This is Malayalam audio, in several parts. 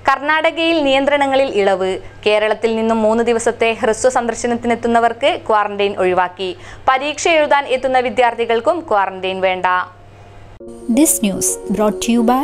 കർണാടകയിൽ നിയന്ത്രണങ്ങളിൽ ഇളവ് കേരളത്തിൽ നിന്നും മൂന്ന് ദിവസത്തെ ഹ്രസ്വ സന്ദർശനത്തിനെത്തുന്നവർക്ക് ക്വാറന്റൈൻ ഒഴിവാക്കി പരീക്ഷ എഴുതാൻ എത്തുന്ന വിദ്യാർത്ഥികൾക്കും ക്വാറന്റൈൻ വേണ്ട This news brought to you by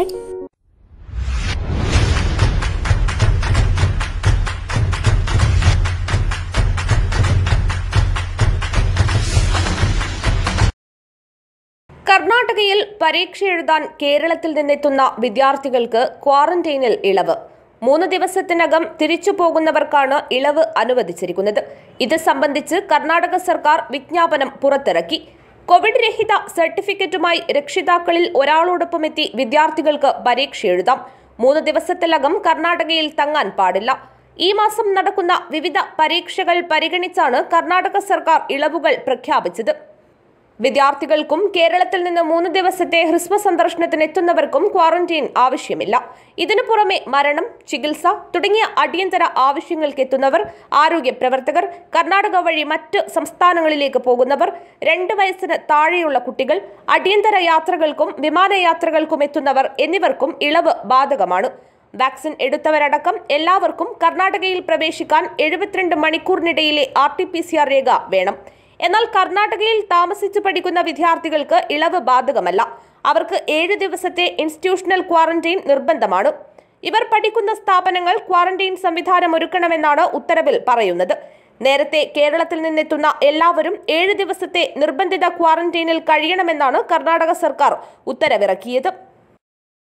കർണാടകയിൽ പരീക്ഷ എഴുതാൻ കേരളത്തിൽ നിന്നെത്തുന്ന വിദ്യാർത്ഥികൾക്ക് ക്വാറന്റൈനിൽ ഇളവ് മൂന്ന് ദിവസത്തിനകം തിരിച്ചു പോകുന്നവർക്കാണ് ഇളവ് അനുവദിച്ചിരിക്കുന്നത് ഇത് സംബന്ധിച്ച് കർണാടക സർക്കാർ വിജ്ഞാപനം പുറത്തിറക്കി കോവിഡ് രഹിത സർട്ടിഫിക്കറ്റുമായി രക്ഷിതാക്കളിൽ ഒരാളോടൊപ്പം എത്തി വിദ്യാർത്ഥികൾക്ക് പരീക്ഷ എഴുതാം മൂന്ന് ദിവസത്തിലകം കർണാടകയിൽ തങ്ങാൻ പാടില്ല ഈ മാസം നടക്കുന്ന വിവിധ പരീക്ഷകൾ പരിഗണിച്ചാണ് കർണാടക സർക്കാർ ഇളവുകൾ പ്രഖ്യാപിച്ചത് വിദ്യാർത്ഥികൾക്കും കേരളത്തിൽ നിന്ന് മൂന്ന് ദിവസത്തെ ഹ്രസ്വ സന്ദർശനത്തിന് എത്തുന്നവർക്കും ക്വാറന്റൈൻ ആവശ്യമില്ല ഇതിനു പുറമെ മരണം ചികിത്സ തുടങ്ങിയ അടിയന്തര ആവശ്യങ്ങൾക്ക് എത്തുന്നവർ ആരോഗ്യ പ്രവർത്തകർ കർണാടക വഴി മറ്റ് സംസ്ഥാനങ്ങളിലേക്ക് പോകുന്നവർ രണ്ട് വയസ്സിന് താഴെയുള്ള കുട്ടികൾ അടിയന്തര യാത്രകൾക്കും വിമാനയാത്രകൾക്കും എത്തുന്നവർ എന്നിവർക്കും ഇളവ് ബാധകമാണ് വാക്സിൻ എടുത്തവരടക്കം എല്ലാവർക്കും കർണാടകയിൽ പ്രവേശിക്കാൻ എഴുപത്തിരണ്ട് മണിക്കൂറിനിടയിലെ R T P C R രേഖ വേണം എന്നാൽ കർണാടകയിൽ താമസിച്ച് പഠിക്കുന്ന വിദ്യാർത്ഥികൾക്ക് ഇളവ് ബാധകമല്ല അവർക്ക് ഏഴ് ദിവസത്തെ ഇൻസ്റ്റിറ്റ്യൂഷണൽ ക്വാറന്റൈൻ നിർബന്ധമാണ് ഇവർ പഠിക്കുന്ന സ്ഥാപനങ്ങൾ ക്വാറന്റൈൻ സംവിധാനം ഒരുക്കണമെന്നാണ് ഉത്തരവിൽ പറയുന്നത് നേരത്തെ കേരളത്തിൽ നിന്നെത്തുന്ന എല്ലാവരും ഏഴ് ദിവസത്തെ നിർബന്ധിത ക്വാറന്റൈനിൽ കഴിയണമെന്നാണ് കർണാടക സർക്കാർ ഉത്തരവിറക്കിയത്